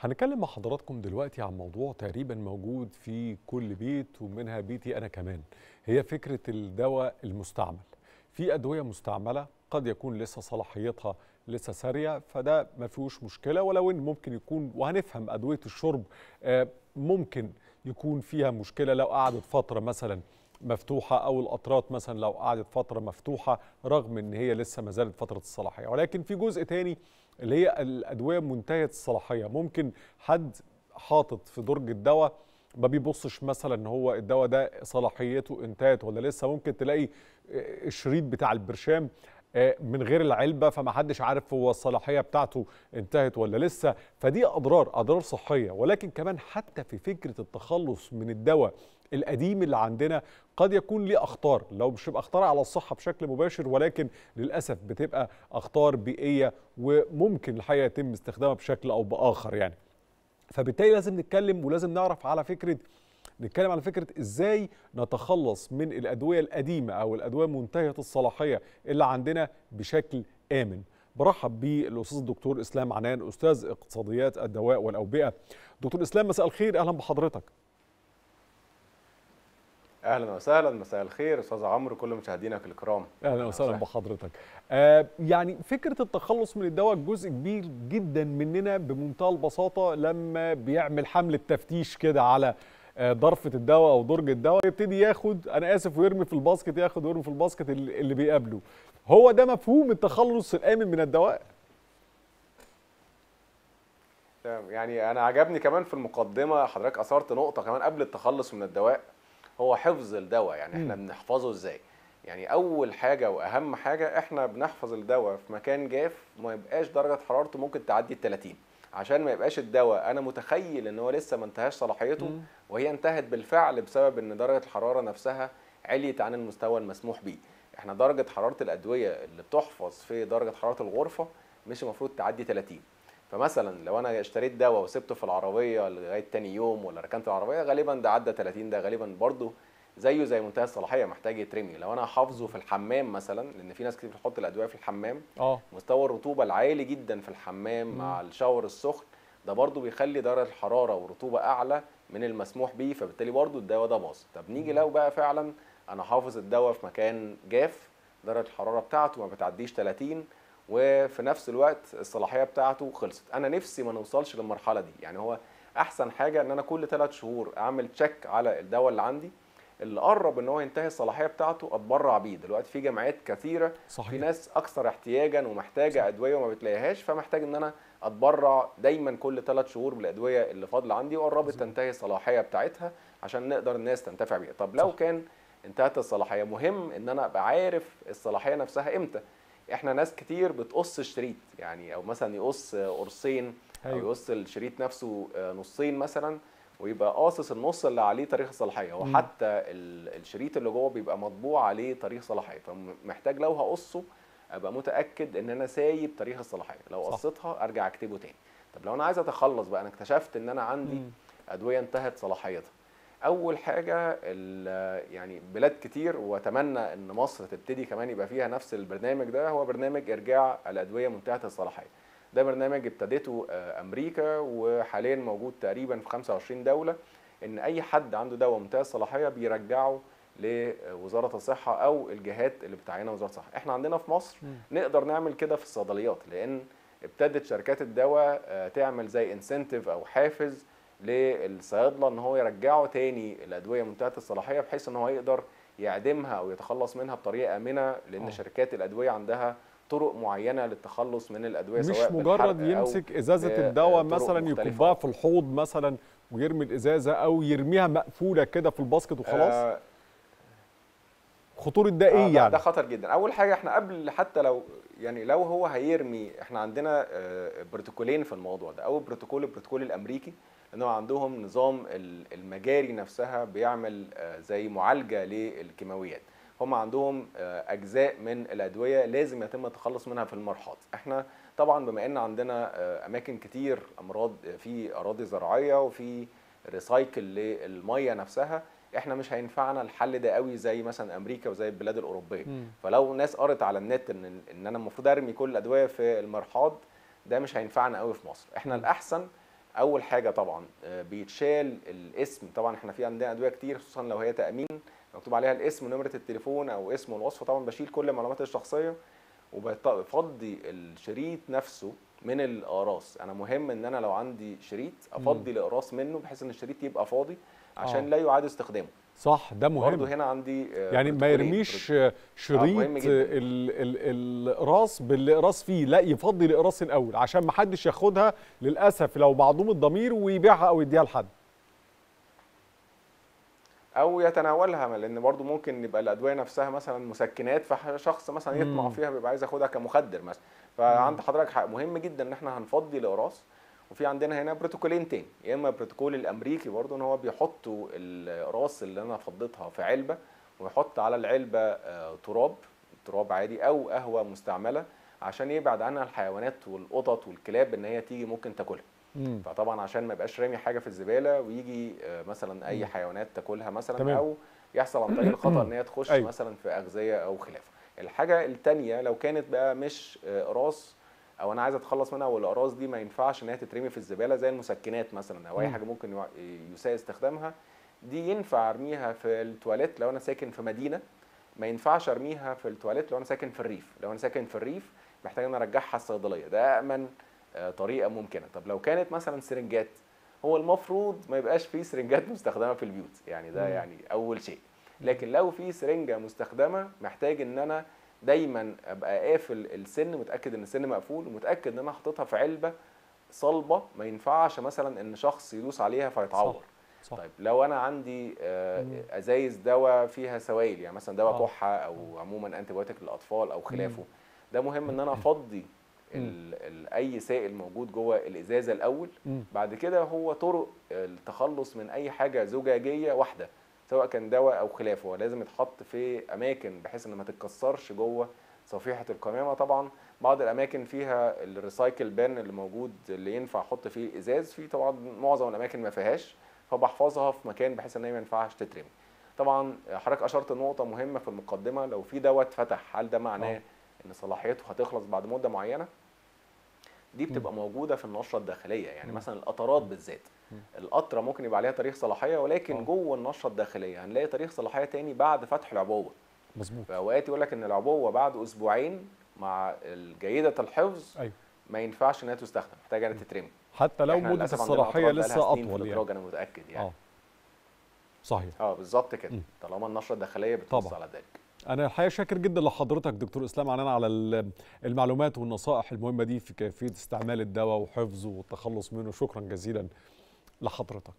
هنتكلم مع حضراتكم دلوقتي عن موضوع تقريبا موجود في كل بيت ومنها بيتي أنا كمان هي فكرة الدواء المستعمل في أدوية مستعملة قد يكون لسه صلاحيتها لسه سارية فده ما فيهوش مشكلة ولو إن ممكن يكون وهنفهم أدوية الشرب آه، ممكن يكون فيها مشكلة لو قعدت فترة مثلا مفتوحة أو القطرات مثلا لو قعدت فترة مفتوحة رغم إن هي لسه ما زالت فترة الصلاحية ولكن في جزء تاني اللي هي الأدوية منتهية الصلاحية ممكن حد حاطط في درج الدواء ما بيبصش مثلا ان هو الدواء ده صلاحيته انتهت ولا لسه ممكن تلاقي الشريط بتاع البرشام آه، من غير العلبه فما حدش عارف هو الصلاحيه بتاعته انتهت ولا لسه فدي اضرار اضرار صحيه ولكن كمان حتى في فكره التخلص من الدواء القديم اللي عندنا قد يكون ليه اخطار لو مش بتبقى اخطار على الصحه بشكل مباشر ولكن للاسف بتبقى اخطار بيئيه وممكن الحقيقه يتم استخدامها بشكل او باخر يعني فبالتالي لازم نتكلم ولازم نعرف على فكره نتكلم على فكره ازاي نتخلص من الادويه القديمه او الادويه منتهيه الصلاحيه اللي عندنا بشكل امن برحب بالاستاذ الدكتور اسلام عنان استاذ اقتصاديات الدواء والاوبئه دكتور اسلام مساء الخير اهلا بحضرتك اهلا وسهلا مساء الخير استاذ عمرو كل مشاهدينك الكرام اهلا وسهلا بحضرتك آه يعني فكره التخلص من الدواء جزء كبير جدا مننا بمنتهى البساطه لما بيعمل حمله تفتيش كده على آه ضرفه الدواء او درج الدواء يبتدي ياخد انا اسف ويرمي في الباسكت ياخد ويرمي في الباسكت اللي اللي بيقابله هو ده مفهوم التخلص الامن من الدواء تمام يعني انا عجبني كمان في المقدمه حضرتك اثرت نقطه كمان قبل التخلص من الدواء هو حفظ الدواء يعني احنا مم. بنحفظه ازاي يعني اول حاجه واهم حاجه احنا بنحفظ الدواء في مكان جاف ما يبقاش درجه حرارته ممكن تعدي ال 30 عشان ما يبقاش الدواء انا متخيل ان هو لسه ما انتهاش صلاحيته مم. وهي انتهت بالفعل بسبب ان درجه الحراره نفسها عليت عن المستوى المسموح به احنا درجه حراره الادويه اللي بتحفظ في درجه حراره الغرفه مش المفروض تعدي 30 فمثلا لو انا اشتريت دواء وسبته في العربيه لغايه تاني يوم ولا ركنت العربيه غالبا ده عدى 30 ده غالبا برضه زيه زي منتهى الصلاحيه محتاج يترمي لو انا حافظه في الحمام مثلا لان في ناس كتير بتحط الادويه في الحمام اه مستوى الرطوبه العالي جدا في الحمام مم. مع الشاور السخن ده برضو بيخلي درجه الحراره والرطوبه اعلى من المسموح به فبالتالي برضو الدواء ده باظ طب نيجي لو بقى فعلا انا حافظ الدواء في مكان جاف درجه الحراره بتاعته ما بتعديش 30 وفي نفس الوقت الصلاحيه بتاعته خلصت انا نفسي ما نوصلش للمرحله دي يعني هو احسن حاجه ان انا كل ثلاث شهور اعمل تشيك على الدواء اللي عندي اللي قرب ان هو ينتهي الصلاحيه بتاعته اتبرع بيه دلوقتي في جمعيات كثيره في صحيح ناس اكثر احتياجا ومحتاجه ادويه وما بتلاقيهاش فمحتاج ان انا اتبرع دايما كل ثلاث شهور بالادويه اللي فاضله عندي وقربت مظبوط. تنتهي الصلاحيه بتاعتها عشان نقدر الناس تنتفع بيها طب لو صح. كان انتهت الصلاحيه مهم ان انا ابقى عارف الصلاحيه نفسها امتى احنا ناس كتير بتقص الشريط يعني او مثلا يقص قرصين او أيوة. يقص الشريط نفسه آه، نصين مثلا ويبقى قاصص النص اللي عليه تاريخ الصلاحيه مم. وحتى ال- الشريط اللي جوه بيبقى مطبوع عليه تاريخ صلاحيه فمحتاج لو هقصه ابقى متاكد ان انا سايب تاريخ الصلاحيه لو صح. قصيتها ارجع اكتبه تاني طب لو انا عايز اتخلص بقى انا اكتشفت ان انا عندي مم. ادويه انتهت صلاحيتها اول حاجه ال- يعني بلاد كتير واتمنى ان مصر تبتدي كمان يبقى فيها نفس البرنامج ده هو برنامج ارجاع الادويه منتهيه الصلاحيه ده برنامج ابتدته آه، امريكا وحاليا موجود تقريبا في 25 دوله ان اي حد عنده دواء منتهي الصلاحيه بيرجعه لوزاره الصحه او الجهات اللي بتعينها وزاره الصحه احنا عندنا في مصر مم. نقدر نعمل كده في الصيدليات لان ابتدت شركات الدواء آه، تعمل زي انسنتيف او حافز للصيادله ان هو يرجعوا تاني الادويه منتهيه الصلاحيه بحيث ان هو يقدر يعدمها او يتخلص منها بطريقه امنه لان آه. شركات الادويه عندها طرق معينه للتخلص من الادويه مش سواء مجرد بالحرق أو يمسك ازازه ب- الدواء طرق مثلا مختلفة. يكبها في الحوض مثلا ويرمي الازازه او يرميها مقفوله كده في الباسكت وخلاص آه، خطوره ده آه، ايه ده- يعني ده خطر جدا اول حاجه احنا قبل حتى لو يعني لو هو هيرمي احنا عندنا آه، بروتوكولين في الموضوع ده اول بروتوكول البروتوكول الامريكي ان هو عندهم نظام ال- المجاري نفسها بيعمل آه، زي معالجه للكيماويات هم عندهم آه، اجزاء من الادويه لازم يتم التخلص منها في المرحاض احنا طبعا بما ان عندنا آه، اماكن كتير امراض آه، في اراضي زراعيه وفي ريسايكل للميه نفسها احنا مش هينفعنا الحل ده قوي زي مثلا امريكا وزي البلاد الاوروبيه مم. فلو ناس قرت على النت ان ان انا المفروض ارمي كل الادويه في المرحاض ده مش هينفعنا قوي في مصر احنا مم. الاحسن اول حاجه طبعا آه، بيتشال الاسم طبعا احنا في عندنا ادويه كتير خصوصا لو هي تامين مكتوب عليها الاسم ونمره التليفون او اسم والوصفه طبعا بشيل كل المعلومات الشخصيه وبفضي الشريط نفسه من الاقراص انا مهم ان انا لو عندي شريط افضي الاقراص منه بحيث ان الشريط يبقى فاضي عشان آه. لا يعاد استخدامه صح ده برضه مهم هنا عندي آه، يعني ما بروتوكولين. يرميش مهم شريط جداً. ال- ال- الاقراص بالاقراص فيه لا يفضي الاقراص الاول عشان ما حدش ياخدها للاسف لو معدوم الضمير ويبيعها او يديها لحد او يتناولها لان برضو ممكن يبقى الادويه نفسها مثلا مسكنات فشخص مثلا يطمع مم. فيها بيبقى عايز ياخدها كمخدر مثلا فعند حضرتك حق مهم جدا ان احنا هنفضي الاقراص وفي عندنا هنا بروتوكولين تاني يا اما البروتوكول الامريكي برضو ان هو بيحطوا الاقراص اللي انا فضيتها في علبه ويحط على العلبه آه، تراب تراب عادي او قهوه مستعمله عشان يبعد عنها الحيوانات والقطط والكلاب ان هي تيجي ممكن تاكلها مم. فطبعا عشان ما يبقاش رامي حاجه في الزباله ويجي آه، مثلا اي مم. حيوانات تاكلها مثلا تمام. او يحصل عن طريق الخطا ان هي تخش أيوة. مثلا في اغذيه او خلافه الحاجه التانية لو كانت بقى مش آه، اقراص او انا عايز اتخلص منها والاقراص دي ما ينفعش ان هي تترمي في الزباله زي المسكنات مثلا او اي مم. حاجه ممكن يع- يساء استخدامها دي ينفع ارميها في التواليت لو انا ساكن في مدينه ما ينفعش ارميها في التواليت لو انا ساكن في الريف لو انا ساكن في الريف محتاج ان أنا ارجعها الصيدليه ده امن آه، طريقه ممكنه طب لو كانت مثلا سرنجات هو المفروض ما يبقاش فيه سرنجات مستخدمه في البيوت يعني ده مم. يعني اول شيء لكن لو في سرنجه مستخدمه محتاج ان انا دايما ابقى قافل السن متاكد ان السن مقفول ومتاكد ان انا حاططها في علبه صلبه ما ينفعش مثلا ان شخص يدوس عليها فيتعور صح طيب لو انا عندي آه، مم. ازايز دواء فيها سوائل يعني مثلا دواء آه. كحه او عموما انتي بايوتيك للاطفال او خلافه ده مهم ان انا افضي ال- ال- اي سائل موجود جوه الازازه الاول مم. بعد كده هو طرق التخلص من اي حاجه زجاجيه واحده سواء كان دواء او خلافه هو لازم يتحط في اماكن بحيث ان ما تتكسرش جوه صفيحه القمامه طبعا بعض الاماكن فيها الريسايكل بان اللي موجود اللي ينفع احط فيه ازاز في طبعا معظم الاماكن ما فيهاش فبحفظها في مكان بحيث ان هي ما ينفعش تترمي طبعا حضرتك اشرت نقطه مهمه في المقدمه لو في دواء اتفتح هل ده معناه آه. ان صلاحيته هتخلص بعد مده معينه دي بتبقى موجوده في النشره الداخليه يعني مم. مثلا القطرات بالذات مم. القطره ممكن يبقى عليها تاريخ صلاحيه ولكن آه. جوه النشره الداخليه هنلاقي تاريخ صلاحيه تاني بعد فتح العبوه مظبوط في اوقات يقول لك ان العبوه بعد اسبوعين مع جيده الحفظ ايوه ما ينفعش انها تستخدم محتاجه انها تترمي حتى لو إحنا مده للأسف عندنا الصلاحيه أطفال بقالها لسه سنين في اطول يعني الإدراج، انا متاكد يعني اه صحيح اه بالظبط كده مم. طالما النشره الداخليه بتنص طبعا. على ذلك انا الحقيقه شاكر جدا لحضرتك دكتور اسلام عنان على ال- المعلومات والنصائح المهمه دي في كيفيه استعمال الدواء وحفظه والتخلص منه شكرا جزيلا لحضرتك